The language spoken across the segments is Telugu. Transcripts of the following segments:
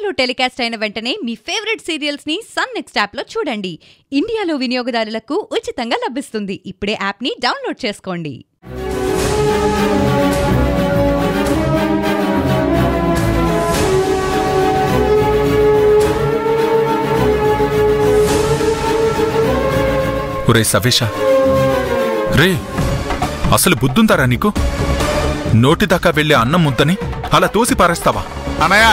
టీవీలో టెలికాస్ట్ అయిన వెంటనే మీ ఫేవరెట్ సీరియల్స్ ని సన్ నెక్స్ట్ యాప్ లో చూడండి ఇండియాలో వినియోగదారులకు ఉచితంగా లభిస్తుంది ఇప్పుడే యాప్ ని డౌన్లోడ్ చేసుకోండి ఒరే సవేష రే అసలు బుద్ధుందారా నీకు నోటిదాకా వెళ్ళే అన్నం ముద్దని అలా తోసి పారేస్తావా అనయ్య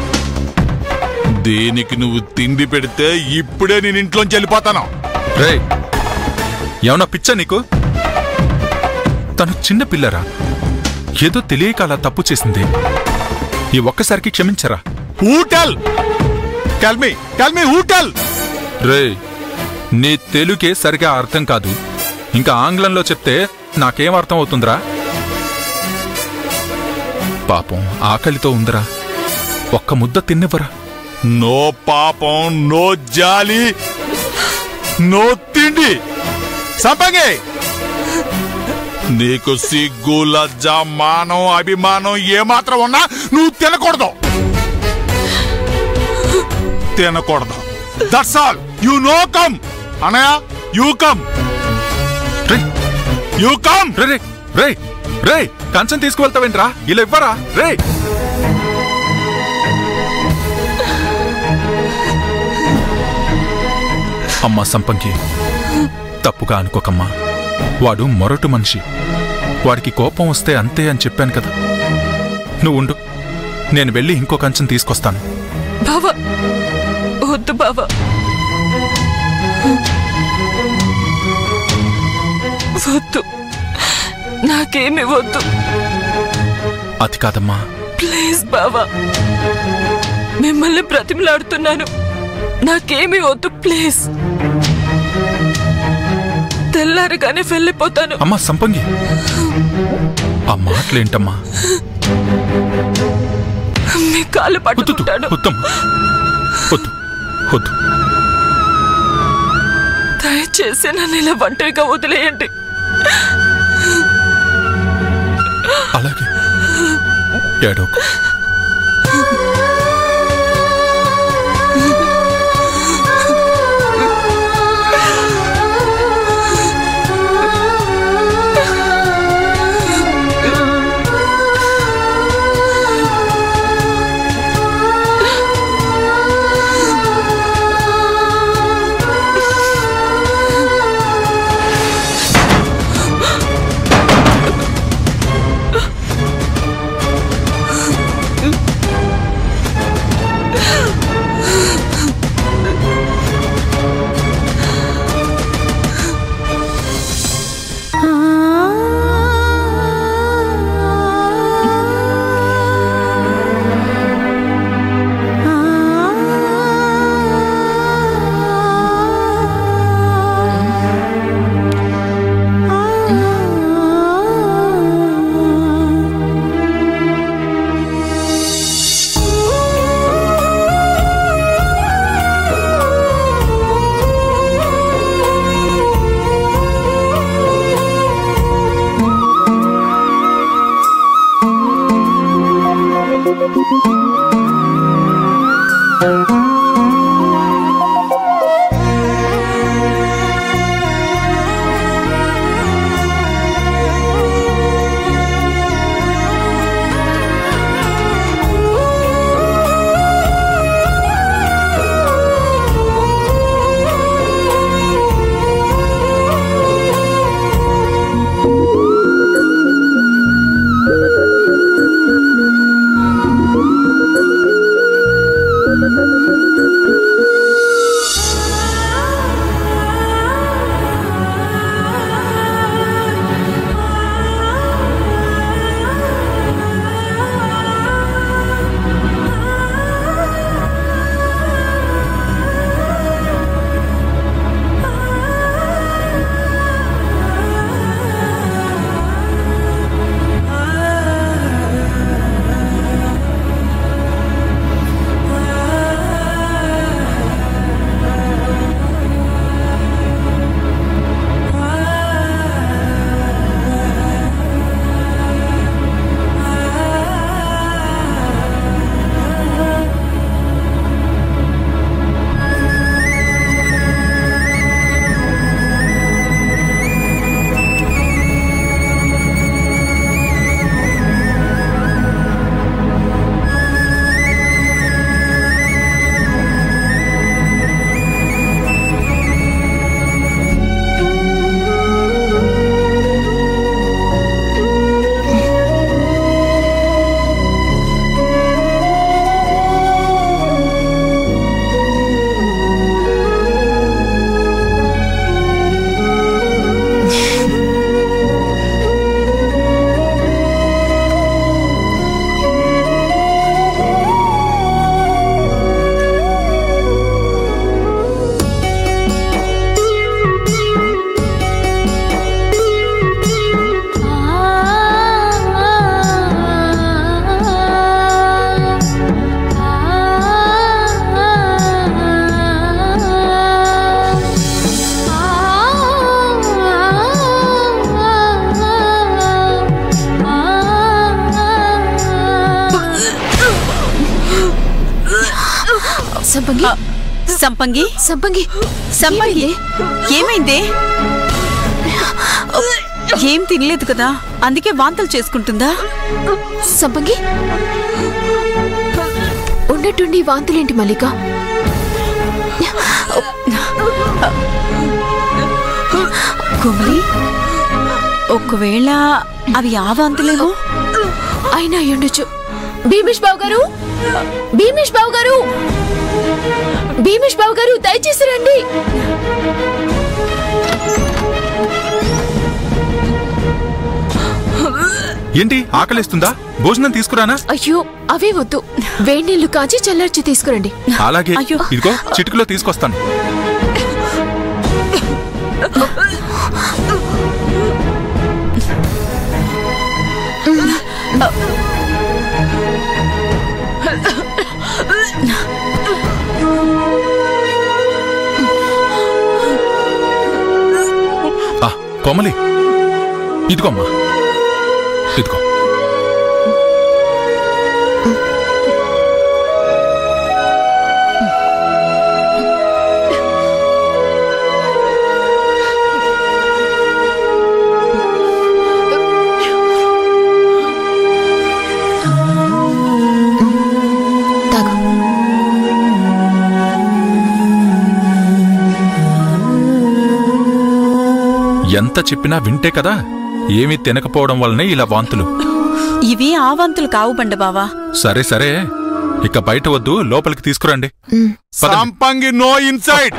దీనికి నువ్వు తిండి పెడితే ఇప్పుడే నేను ఇంట్లోంచి వెళ్ళిపోతాను రే ఏమన్నా పిచ్చా నీకు తను చిన్న పిల్లరా ఏదో తెలియక అలా తప్పు చేసింది ఈ ఒక్కసారికి క్షమించరా హూటల్ కల్మి కల్మి హూటల్ రే నీ తెలుగే సరిగా అర్థం కాదు ఇంకా ఆంగ్లంలో చెప్తే నాకేం అర్థం అవుతుందిరా పాపం ఆకలితో ఉందిరా ఒక్క ముద్ద తిన్నివ్వరా నో పాపం నో జాలి నో తిండి సంపంగి నీకు సిగ్గు లజ్జ మానం అభిమానం ఏమాత్రం ఉన్నా నువ్వు తినకూడదు తినకూడదు that's all you know come అనయ్య యూ కమ్ రే యూ కమ్ రే రే రే రే కంచం తీసుకువెళ్తావేంట్రా ఇలా ఇవ్వరా రే అమ్మా సంపంకి తప్పుగా అనుకోకమ్మా వాడు మొరటు మనిషి వాడికి కోపం వస్తే అంతే అని చెప్పాను కదా నువ్వు ఉండు నేను వెళ్ళి ఇంకో కంచం తీసుకొస్తాను బావా వద్దు బావా వద్దు నాకేమి వద్దు అది కాదమ్మా ప్లీజ్ బావా మిమ్మల్ని బ్రతిమలాడుతున్నాను నాకేమి వద్దు ప్లీజ్ తెల్లారిగానే వెళ్ళిపోతాను అమ్మా సంపంగి ఆ మాటలేంటమ్మా మీ కాళ్ళు వద్దు పట్టుకుంటాను వద్దమ్మా వద్దు వద్దు దయచేసి నన్ను ఇలా ఒంటరిగా వదిలేయండి అలాగే ఏడోకు సంపంగి సంపంగి సంపంగి సంపంగి ఏమైంది ఏం తినలేదు కదా అందుకే వాంతలు చేసుకుంటుందా సంపంగి ఉన్నట్టుండి వాంతులేంటి మల్లిక కుమలి ఒకవేళ అవి ఆ వాంతులేమో అయినా అయ్యుండొచ్చు భీమేష్ బాబు గారు భీమేష్ బాబు గారు భీమేష్ బాబు గారు దయచేసి రండి ఏంటి ఆకలిస్తుందా భోజనం తీసుకురానా అయ్యో అవే వద్దు వేడి నీళ్లు కాచి చల్లార్చి తీసుకురండి అలాగే అయ్యో. ఇదిగో చిటికలో తీసుకొస్తాను ఆ, కోమలి ఇదిగో అమ్మా ఇదిగో తాగు ఎంత చెప్పినా వింటే కదా ఏమీ తినకపోవడం వల్లనే ఇలా వాంతులు ఇవి ఆ వాంతులు కావు బండ బావా సరే సరే ఇక బయట వద్దు లోపలికి తీసుకురండి పదండి. సంపంగి నో ఇన్సైడ్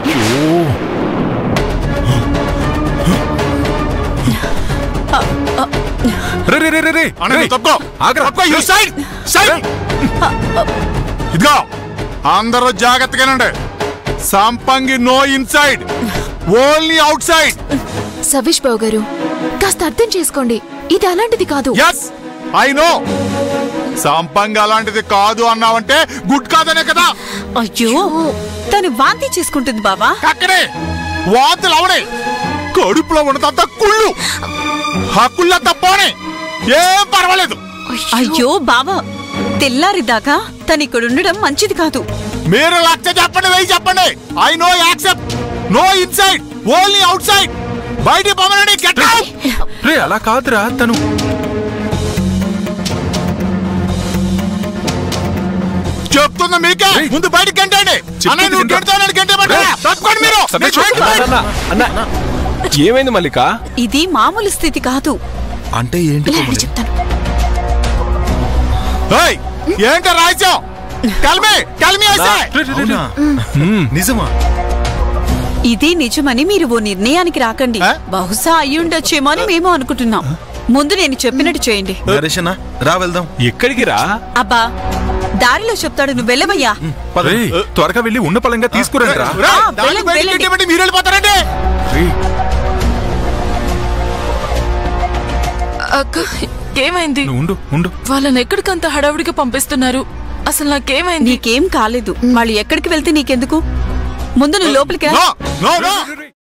రే, రే, రే, రే, రే. అనే రే. తప్పుకో ఆగ్రా. తప్పుకో యు సైడ్ సైడ్ ఇదిగో అందరూ జాగ్రత్తగానండి Sampangi no inside only outside Saveesh Babu garu కాస్త అర్థం చేసుకోండి ఇది అలాంటిది కాదు ఎస్ ఐ నో సంపంగి అలాంటిది కాదు అన్నావంటే గుడ్ కాదనే కదా అయ్యో తను వాంతి చేసుకుంటుంది బావా అక్కడే వాంతులు అవడే కడుపులో ఉన్నదంతా కుళ్ళు ఆ కుళ్ళంతా పోనే ఏం పర్వాలేదు అయ్యో బావా తెల్లారిదాకా తను ఇక్కడ ఉండడం మంచిది కాదు మీరు లక్ష చెప్పండి వెయ్యి చెప్పండి I no accept no inside only outside బయటికి పంపండి గెట్ అవుట్ రే అలా కాదురా తను చెప్తున్నా మీకే ఏయ్. ముందు బయటికి గంటండి చెప్పేది అన్న నువ్వు వినరా? గెంటానని గంటేమంటారా ఏయ్. తప్పుకోండి మీరు సతీష్, నేను బయటికి అన్న, అన్న, అన్న, ఏమైంది మల్లిక ఇది మామూలు స్థితి కాదు అంటే ఏంటి ఇలా రండి చెప్తాను ఏయ్, ఏంటి రాజ్యం కలిమి కలిమి వేసే రే, రే, రే, రే. హ్మ్. నిజమా ఇది నిజమని మీరు ఓ నిర్ణయానికి రాకండి ఆ? బహుశా అయ్యుండొచ్చేమో అని మేము అనుకుంటున్నాం ముందు నేను చెప్పినట్టు చేయండి నరేషన్న రా వెళ్దాం ఎక్కడికి రా అబ్బా దారిలో చెప్తాడు నువ్వు వెళ్ళవయ్యా రేయ్, త్వరగా వెళ్ళి ఉన్న పలంగా తీసుకురండి రా రేయ్, ఆ, దాన్ని వెళ్ళండి, బయటికి వెళ్ళండి. గంటేమంటే మీరు వెళ్ళిపోతారండి రేయ్, అక్క ఏమైంది నువ్వు ఉండు ఉండు వాళ్ళని ఎక్కడికంత హడావుడిగా పంపిస్తున్నారు అసలు నాకేమైంది నీకేం కాలేదు వాళ్ళు ఎక్కడికి వెళ్తే నీకెందుకు ముందు నువ్వు లోపలికి రా. No no no